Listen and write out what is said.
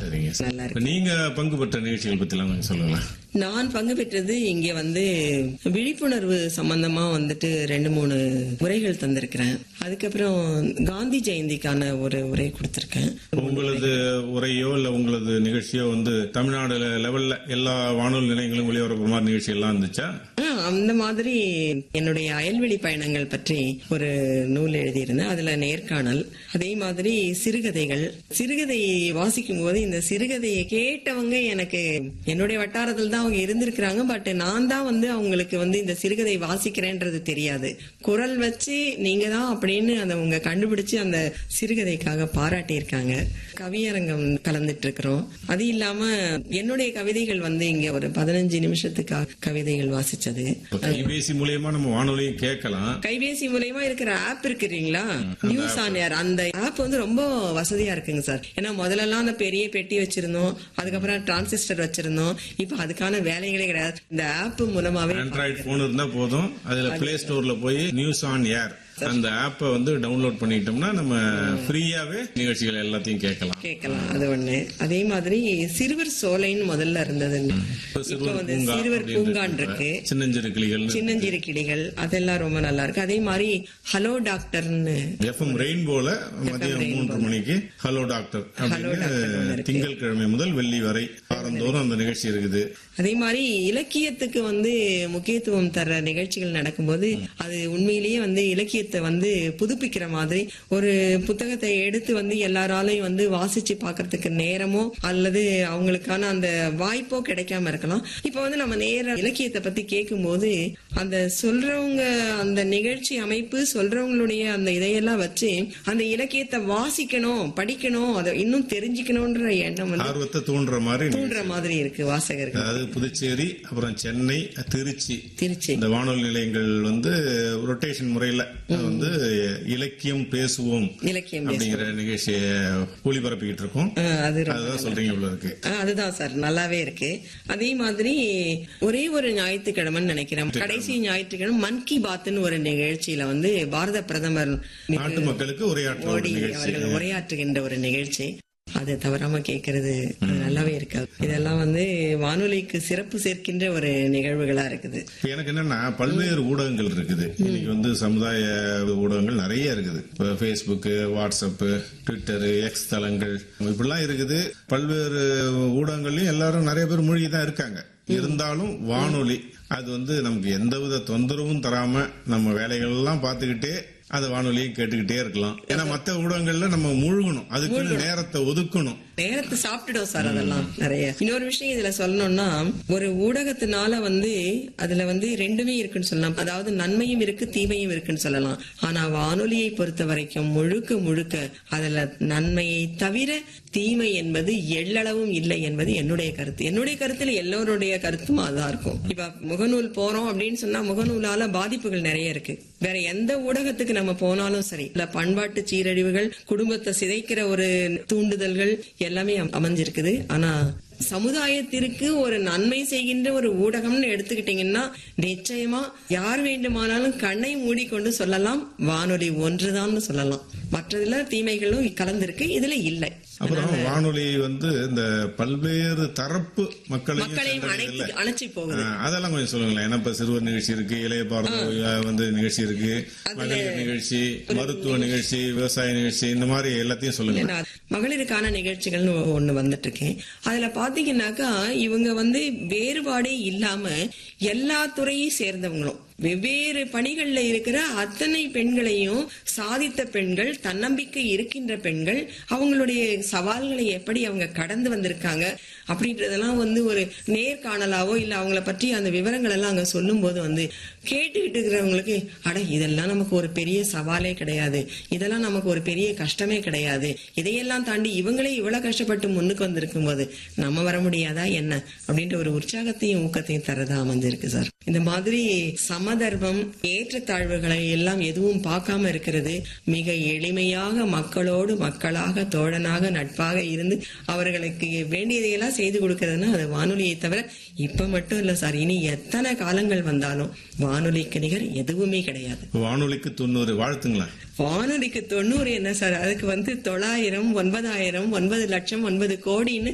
சரிங்க சார். நல்லா இப்ப நீங்க பங்கு பெற்ற நிகழ்ச்சிகள் பத்தி எல்லாம் கொஞ்சம் சொல்லுங்களேன் நான் பங்கு பெற்றது இங்க வந்து விழிப்புணர்வு சம்பந்தமா வந்துட்டு ரெண்டு மூணு உரைகள் தந்திருக்கிறேன் அதுக்கப்புறம் காந்தி ஜெயந்திக்கான ஒரு உரை கொடுத்திருக்கேன் உங்களது உரையோ இல்ல உங்களது நிகழ்ச்சியோ வந்து தமிழ்நாடு லெவல்ல எல்லா வானொலி நிலையங்களும் ஒளிபரப்பு மாதிரி நிகழ்ச்சி எல்லாம் இருந்துச்சா ஆ, அந்த மாதிரி என்னுடைய அயல்வெளி பயணங்கள் பற்றி ஒரு நூல் எழுதியிருந்தேன் அதுல நேர்காணல் அதே மாதிரி சிறுகதைகள் சிறுகதை வாசிக்கும் போது இந்த சிறுகதையை கேட்டவங்க எனக்கு என்னுடைய வட்டாரத்தில் தான் அவங்க இருந்திருக்கிறாங்க பட் நான் தான் வந்து அவங்களுக்கு வந்து இந்த சிறுகதை வாசிக்கிறேன்றது தெரியாது குரல் வச்சு நீங்க தான் அப்படின்னு அதை அவங்க கண்டுபிடிச்சு அந்த சிறுகதைக்காக பாராட்டியிருக்காங்க கவியரங்கம் கலந்துட்டு இருக்கிறோம் அது இல்லாம என்னுடைய கவிதைகள் வந்து இங்க ஒரு பதினஞ்சு நிமிஷத்துக்காக கவிதைகள் வாசிச்சது இப்ப கைபேசி மூலியமா நம்ம வானொலியும் கேட்கலாம் கைபேசி மூலயமா இருக்கிற ஆப் இருக்கு இல்லைங்களா நியூஸ் ஆன் ஏர் அந்த ஆப் வந்து ரொம்ப வசதியா இருக்குங்க சார் ஏன்னா முதல்ல எல்லாம் அந்த பெரிய பெட்டி வச்சிருந்தோம் அதுக்கப்புறம் டிரான்சிஸ்டர் வச்சிருந்தோம் இப்ப அதுக்கான வேலைகளே கிடையாது இந்த ஆப் மூலமாவே ஆண்ட்ராய்டு போன் இருந்தா போதும் அதுல பிளே ஸ்டோர்ல போய் நியூஸ் ஆன் ஏர் அந்த ஆப்பை வந்து டவுன்லோட் பண்ணிட்டோம்னா நம்ம ஃப்ரீயாவே நிகழ்ச்சிகள் எல்லாத்தையும் கேட்கலாம் கேட்கலாம் அது ஒண்ணு அதே மாதிரி சிறுவர் சோலைன்னு முதல்ல இருந்தது இப்ப சிறுவர் வந்து பூங்கா சிறுவர் அப்படின்னு பூங்கான் இருக்கு. இருக்கு சின்னஞ்சிறு கிளிகள் சின்னஞ்சிறு கிளிகள் அதெல்லாம் ரொம்ப நல்லா இருக்கு அதே மாதிரி ஹலோ டாக்டர்னு எஃப்எம் ரெயின்போல மதியம் மூன்று மணிக்கு ஹலோ டாக்டர் டாக்டர் ஒண்ணு அப்படின்னு இருக்கு. திங்கட்கிழமை முதல் வெள்ளி வரை வாரந்தோறும் அந்த நிகழ்ச்சி இருக்குது அதே மாதிரி இலக்கியத்துக்கு வந்து முக்கியத்துவம் தர நிகழ்ச்சிகள் நடக்கும்போது அது உண்மையிலேயே வந்து இலக்கியத்தை வந்து புதுப்பிக்கிற மாதிரி ஒரு புத்தகத்தை எடுத்து வந்து எல்லாராலையும் வந்து வாசிச்சு பார்க்கறதுக்கு நேரமோ அல்லது அவங்களுக்கான அந்த வாய்ப்போ கிடைக்காம இருக்கலாம் இப்ப வந்து நம்ம நேர இலக்கியத்தை பத்தி கேட்கும்போது அந்த சொல்றவங்க அந்த நிகழ்ச்சி அமைப்பு சொல்றவங்களுடைய அந்த இதையெல்லாம் வச்சு அந்த இலக்கியத்தை வாசிக்கணும் படிக்கணும் அதை இன்னும் தெரிஞ்சுக்கணும்ன்ற எண்ணம் வந்து ஆர்வத்தை தூண்டுற மாதிரி நிகழ்ச்சி. தூண்டுற மாதிரி இருக்கு வாசகர்கள் அதாவது புதுச்சேரி அப்புறம் சென்னை திருச்சி திருச்சி இந்த வானொலி நிலையங்கள் வந்து ரொட்டேஷன் முறையில வந்து இலக்கியம் பேசுவோம் இலக்கியம் அப்படிங்கிற நிகழ்ச்சியை ஒளிபரப்பிக்கிட்டு இருக்கோம் ஆ, அது ரொம்ப- அதுதான் சொல்றீங்க இவ்வளவு இருக்கு ஆ, அதுதான் சார் நல்லாவே இருக்கு அதே மாதிரி ஒரே ஒரு ஞாயிற்றுக்கிழமைன்னு நினைக்கிறேன் கடைசி ஞாயிற்றுக்கிழமை மன் கி பாத்னு ஒரு நிகழ்ச்சியில வந்து பாரத பிரதமர் மிகு நாட்டு மக்களுக்கு உரையாற்ற ஒரு மோடி நிகழ்ச்சி அவர்கள் உரையாற்றுகின்ற ஒரு நிகழ்ச்சி அது தவறாம கேட்கறது அது நல்லாவே இருக்காது இதெல்லாம் வந்து வானொலிக்கு சிறப்பு சேர்க்கின்ற ஒரு நிகழ்வுகளா இருக்குது இப்ப எனக்கு என்னன்னா பல்வேறு ஊடகங்கள் இருக்குது இன்னைக்கு வந்து சமுதாய ஊடகங்கள் நிறைய இருக்குது இப்ப Facebook வாட்ஸ்அப் ட்விட்டர் எக்ஸ் தளங்கள் இப்படிலாம் இருக்குது பல்வேறு ஊடகங்கள்லயும் எல்லாரும் நிறைய பேர் மூழ்கி தான் இருக்காங்க இருந்தாலும் வானொலி அது வந்து நமக்கு எந்தவித தொந்தரவும் தராம நம்ம வேலைகள் எல்லாம் பார்த்துக்கிட்டே அந்த வானொலியை கேட்டுக்கிட்டே இருக்கலாம் ஏன்னா மத்த ஊடகங்கள்ல நம்ம மூழ்கணும் அதுக்குன்னு நேரத்தை ஒதுக்கணும் நேரத்தை சாப்பிட்டுடும் சார் அதெல்லாம் நிறைய இன்னொரு விஷயம் இதுல சொல்லணும்னா ஒரு ஊடகத்தினால வந்து அதுல வந்து ரெண்டுமே இருக்குன்னு சொல்லலாம் அதாவது நன்மையும் இருக்கு தீமையும் இருக்குன்னு சொல்லலாம் ஆனா வானொலியை பொறுத்த வரைக்கும் முழுக்க முழுக்க அதுல நன்மையை தவிர தீமை என்பது எள்ளளவும் இல்லை என்பது என்னுடைய கருத்து என்னுடைய கருத்துல எல்லோருடைய கருத்தும் அதான் இருக்கும் இப்ப முகநூல் போறோம் அப்படின்னு சொன்னா முகநூலால பாதிப்புகள் நிறைய இருக்கு வேற எந்த ஊடகத்துக்கு நம்ம போனாலும் சரி இல்ல பண்பாட்டு சீரழிவுகள் குடும்பத்தை சிதைக்கிற ஒரு தூண்டுதல்கள் எல்லாமே அம்- அமைஞ்சிருக்குது ஆனா சமுதாயத்திற்கு ஒரு நன்மை செய்கின்ற ஒரு ஊடகம்னு எடுத்துக்கிட்டீங்கன்னா நிச்சயமா யார் வேண்டுமானாலும் கண்ணை மூடிக்கொண்டு சொல்லலாம் வானொலி ஒன்றுதான் சொல்லலாம் மற்றதுல தீமைகளும் கலந்திருக்கு இதுல இல்லை அப்புறம் வானொலி வந்து இந்த பல்வேறு தரப்பு மக்களையும் மக்களையும் சென்றடையுதுல்ல? அணைத்து அணைச்சி போகுது ஆ, அதெல்லாம் கொஞ்சம் சொல்லுங்களேன் ஏன்னா இப்ப சிறுவர் நிகழ்ச்சி இருக்கு இளைய பாரத வந்து நிகழ்ச்சி இருக்கு மகளிர் நிகழ்ச்சி மருத்துவ நிகழ்ச்சி விவசாய நிகழ்ச்சி இந்த மாதிரி எல்லாத்தையும் சொல்லுங்க நான் மகளிருக்கான நிகழ்ச்சிகள்னு ஒண்ணு வந்துட்டு இருக்கேன் அதுல பாத்தீங்கன்னாக்கா இவங்க வந்து வேறுபாடே இல்லாம எல்லா துறையை சேர்ந்தவங்களும் வெவ்வேறு பணிகள்ல இருக்கிற அத்தனை பெண்களையும் சாதித்த பெண்கள் தன்னம்பிக்கை இருக்கின்ற பெண்கள் அவங்களுடைய சவால்களை எப்படி அவங்க கடந்து வந்திருக்காங்க அப்படின்றதெல்லாம் வந்து ஒரு நேர்காணலாவோ இல்ல அவங்கள பற்றி அந்த விவரங்கள் எல்லாம் அங்க சொல்லும் போது வந்து கேட்டுக்கிட்டு இருக்கிறவங்களுக்கு அட இதெல்லாம் நமக்கு ஒரு பெரிய சவாலே கிடையாது இதெல்லாம் நமக்கு ஒரு பெரிய கஷ்டமே கிடையாது இதையெல்லாம் தாண்டி இவங்களே இவ்வளவு கஷ்டப்பட்டு முன்னுக்கு வந்திருக்கும் போது நம்ம வர முடியாதா என்ன அப்படின்ற ஒரு உற்சாகத்தையும் ஊக்கத்தையும் தரதா அமைஞ்சிருக்கு சார் இந்த மாதிரி சமதர்மம் ஏற்றத்தாழ்வுகளை எல்லாம் எதுவும் பார்க்காம இருக்கிறது மிக எளிமையாக மக்களோடு மக்களாக தோழனாக நட்பாக இருந்து அவர்களுக்கு வேண்டியதையெல்லாம் செய்து கொடுக்கறதுன்னா அது வானொலியை தவிர இப்ப மட்டும் இல்ல சார் இனி எத்தனை காலங்கள் வந்தாலும் வானொலிக்கு நிகர் எதுவுமே கிடையாது வானொலிக்கு தொண்ணூறு வாழ்த்துங்களேன் வானொலிக்கு தொண்ணூறு என்ன சார் அதுக்கு வந்து தொள்ளாயிரம் ஒன்பதாயிரம் ஒன்பது லட்சம் ஒன்பது கோடின்னு